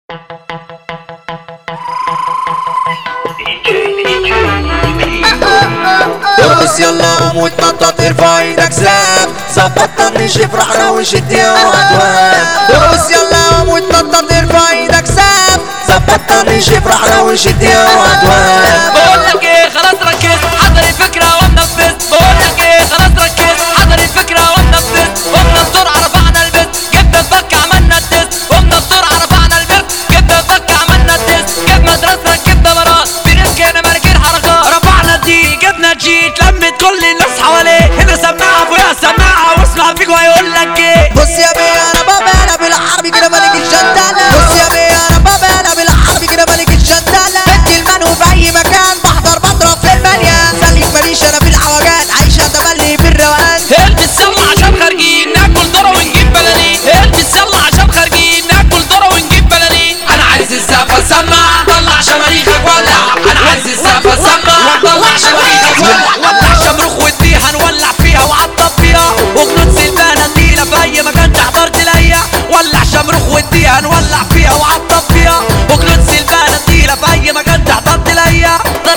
ارقص يلا قوم وتنطط ارفع ايدك ساب ظبط طنش افرح روش اديها وهتواب ارقص يلا قوم وتنطط ارفع ايدك ساب ظبط طنش افرح روش اديها وهتواب بقول لك ايه خلاص ركز حضر الفكره ومنفذ بقول لك ايه خلاص ركز حضر الفكره ومنفذ قمنا بسرعه رفعنا البيت جبنا الفك عملنا التست قمنا بسرعه رفعنا البيت جبنا الفك عملنا التست جبنا مدرسه ركبنا مرات في رزق هنا مراكين حركات رفعنا دي جبنا جيت لمت كل الناس حواليه هنا سماعه فوقها سماعه واسمع فيكو هيقول لك ايه بص يا بيه انا بابا انا بالعربي كده ملك الجندالة بص يا بيه انا بابا انا بالعربي كده ملك الجندالة بنت المنهو في اي مكان بحضر بضرب في المليان سلك ماليش انا في الحواجات عايشة تملي في الروقان البس يلا عشان خارجين ناكل ذره ونجيب بلالين البس يلا عشان خارجين ناكل ذره ونجيب بلالين انا عايز السقف سمع طلع شماريخك ولع انا عايز السقف سمع طلع شماريخك ولع ولع شمروخ ودي هنولع فيها وعطب فيها وجنود سلبانه تقيله في اي مكان تحضر تلاقيها ولع شمروخ ودي هنولع فيها وعطب فيها وجنود سلبانه تقيله في اي مكان تحضر تلاقيها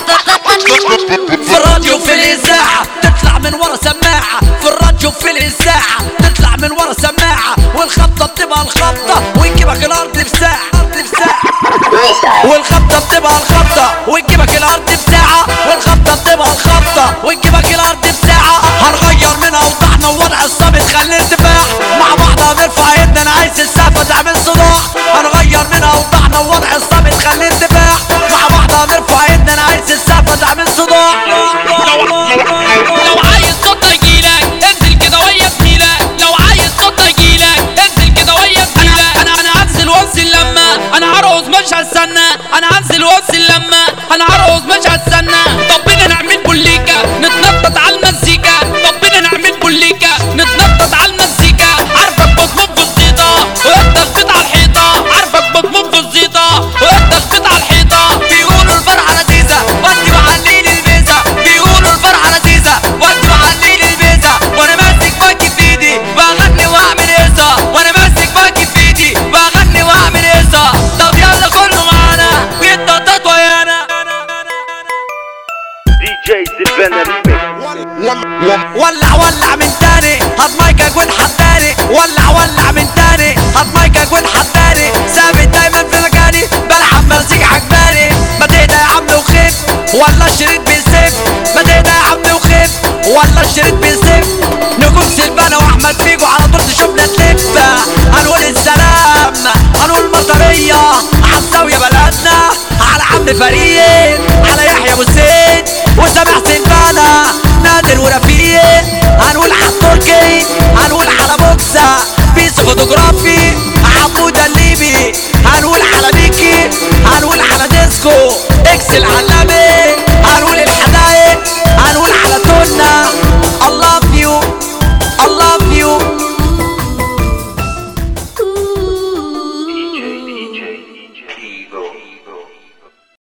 في الراديو في الاذاعه تطلع من ورا سماعه في الراديو في الاذاعه تطلع من ورا سماعه والخبطه بتبقى الخبطه ويجيبك الارض في ساعه الارض في ساعه والخبطه بتبقى الخبطه ويجيبك الارض في ساعه والخبطه بتبقى الخبطه ويجيبك الارض في ساعه هنغير من اوضاعنا ووضع الصامت خلي انتفاع مع بعض هنرفع ايدنا انا عايز السقفه تعمل صداع هنغير من اوضاعنا ووضع الصامت خلي انتفاع مع بعض هنرفع ايدنا انا عايز السقفه تعمل صداع لو عايز صوت يجيلك انزل كده ويا زميلك لو عايز صوت يجيلك انزل كده ويا زميلك انا انا هنزل وانزل لما انا هرقص مش هستنى انا هنزل وانزل لما انا هرقص مش هستنى طب بينا نعمل بوليكا نتنطط على المزيكا طب بينا نعمل بوليكا نتنطط على المزيكا عارفك بتموت في الزيطه وانت خبيط على الحيطه عارفك بتموت في الزيطه وانت خبيط على الحيطه بيقولوا الفرحه لذيذه ودي وعليل البيزه بيقولوا الفرحه لذيذه ودي وعليل البيزه وانا ماسك باكي في ايدي بغني واعمل هيصه وانا ماسك باكي في ايدي بغني واعمل هيصه طب يلا كله معانا ويتنطط ويانا DJ Silvana Remix ولع ولع من تاني هات مايكك واتحداني ولع ولع من تاني هات مايكك واتحداني ثابت دايما في مكاني بلعب مزيكا عجباني ما تهدى يا عم وخف ولا الشريط بيسف ما تهدى يا عم وخف ولا الشريط بيسف نجوم سلفانا واحمد فيجو على طول تشوفنا تلف هنقول السلام هنقول مطرية عالزاوية بلدنا على عم فريق على يحيى ابو زيد وسامح سلفانا نادر ورفيق هنقول على التركي هنقول على بوكسا بيس فوتوغرافي